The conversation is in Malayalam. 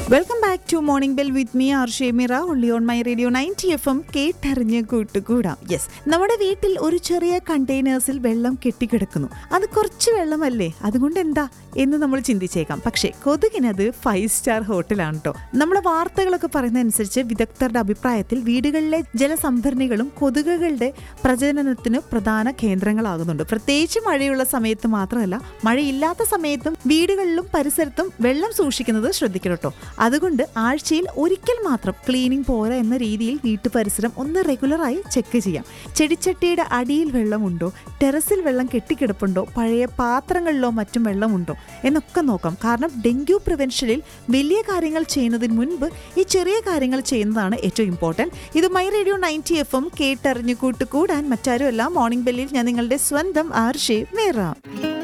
welcome back to morning bell with me R Shemira only on my radio ninety F M കേട്ടറിഞ്ഞ് കൂട്ടുകൂടാം യെസ് നമ്മുടെ വീട്ടിൽ ഒരു ചെറിയ കണ്ടെയ്നേഴ്സിൽ വെള്ളം കെട്ടിക്കിടക്കുന്നു അത് കുറച്ച് വെള്ളമല്ലേ അതുകൊണ്ട് എന്താ എന്ന് നമ്മൾ ചിന്തിച്ചേക്കാം പക്ഷേ കൊതുകിനത് ഫൈവ് സ്റ്റാർ ഹോട്ടലാണ് കേട്ടോ നമ്മുടെ വാർത്തകളൊക്കെ പറയുന്ന അനുസരിച്ച് വിദഗ്ധരുടെ അഭിപ്രായത്തിൽ വീടുകളിലെ ജലസംഭരണികളും കൊതുകുകളുടെ പ്രജനനത്തിന് പ്രധാന കേന്ദ്രങ്ങളാകുന്നുണ്ട് പ്രത്യേകിച്ച് മഴയുള്ള സമയത്ത് മാത്രമല്ല മഴയില്ലാത്ത സമയത്തും വീടുകളിലും പരിസരത്തും വെള്ളം സൂക്ഷിക്കുന്നത് ശ്രദ്ധിക്കണം കേട്ടോ അതുകൊണ്ട് ആഴ്ചയിൽ ഒരിക്കൽ മാത്രം ക്ലീനിങ് പോരാ എന്ന രീതിയിൽ വീട്ടു പരിസരം ഒന്ന് റെഗുലറായി ചെക്ക് ചെയ്യാം ചെടിച്ചട്ടിയുടെ അടിയിൽ വെള്ളമുണ്ടോ ടെറസിൽ വെള്ളം കെട്ടിക്കിടപ്പുണ്ടോ പഴയ പാത്രങ്ങളിലോ മറ്റും വെള്ളമുണ്ടോ എന്നൊക്കെ നോക്കാം കാരണം ഡെങ്കു പ്രിവെൻഷനിൽ വലിയ കാര്യങ്ങൾ ചെയ്യുന്നതിന് മുൻപ് ഈ ചെറിയ കാര്യങ്ങൾ ചെയ്യുന്നതാണ് ഏറ്റവും ഇമ്പോർട്ടൻറ്റ് ഇത് my radio ninety F M കേട്ടറിഞ്ഞു കൂട്ടുകൂടാൻ മറ്റാരുമല്ല മോർണിംഗ് ബെല്ലിൽ ഞാൻ നിങ്ങളുടെ സ്വന്തം ആർഷേ മേറ